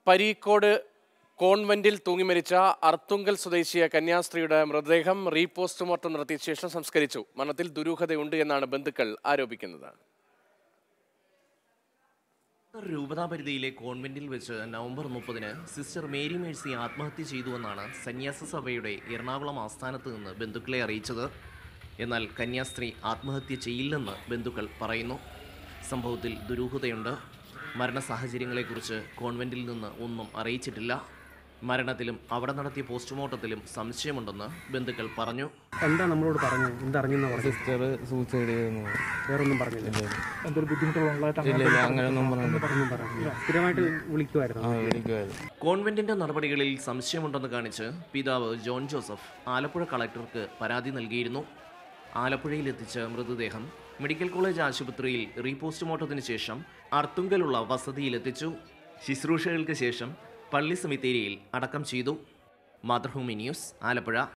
പരീക്കോട് കോൺവെന്റിൽ തൂങ്ങിമരിച്ച അർത്തുങ്കൽ സ്വദേശിയ കന്യാസ്ത്രീയുടെ മൃതദേഹം റീപോസ്റ്റ്മോർട്ടം നടത്തിയ ശേഷം സംസ്കരിച്ചു മരണത്തിൽ ദുരൂഹതയുണ്ട് എന്നാണ് ബന്ധുക്കൾ ആരോപിക്കുന്നത് രൂപതാപരിധിയിലെ കോൺവെന്റിൽ വെച്ച് നവംബർ മുപ്പതിന് സിസ്റ്റർ മേരി മേഴ്സി ആത്മഹത്യ ചെയ്തുവെന്നാണ് സന്യാസ സഭയുടെ എറണാകുളം ആസ്ഥാനത്ത് നിന്ന് ബന്ധുക്കളെ അറിയിച്ചത് എന്നാൽ കന്യാസ്ത്രീ ആത്മഹത്യ ചെയ്യില്ലെന്ന് ബന്ധുക്കൾ പറയുന്നു സംഭവത്തിൽ ദുരൂഹതയുണ്ട് മരണ സാഹചര്യങ്ങളെക്കുറിച്ച് കോൺവെന്റിൽ നിന്ന് ഒന്നും അറിയിച്ചിട്ടില്ല മരണത്തിലും അവിടെ നടത്തിയ പോസ്റ്റ്മോർട്ടത്തിലും സംശയമുണ്ടെന്ന് ബന്ധുക്കൾ പറഞ്ഞു എന്താ നമ്മളോട് പറഞ്ഞു എന്തറിഞ്ഞെന്ന് പറഞ്ഞു സിസ്റ്റർ സൂസൈഡ് ചെയ്തെന്ന് വേറൊന്നും പറഞ്ഞില്ല എന്തൊരു ബുദ്ധിമുട്ടുള്ളതായിട്ട് ഇല്ല ഇല്ല അങ്ങനെയൊന്നും പറഞ്ഞു ഒന്നും പറഞ്ഞില്ല സ്ഥിരമായിട്ട് വിളിക്കുമായിരുന്നു ആ വിളിക്കുമായിരുന്നു കോൺവെന്റിന്റെ നടപടികളിൽ സംശയമുണ്ടെന്ന് കാണിച്ച് പിതാവ് ജോൺ ജോസഫ് ആലപ്പുഴ കളക്ടർക്ക് പരാതി നൽകിയിരുന്നു ആലപ്പുഴയിലെത്തിച്ച മൃതദേഹം മെഡിക്കൽ കോളേജ് ആശുപത്രിയിൽ റീപോസ്റ്റ്മോർട്ടത്തിന് ശേഷം അർത്തുങ്കലുള്ള വസതിയിലെത്തിച്ചു ശുശ്രൂഷകൾക്ക് ശേഷം പള്ളി സെമിത്തേരിയിൽ അടക്കം ചെയ്തു മാതൃഭൂമി ന്യൂസ് ആലപ്പുഴ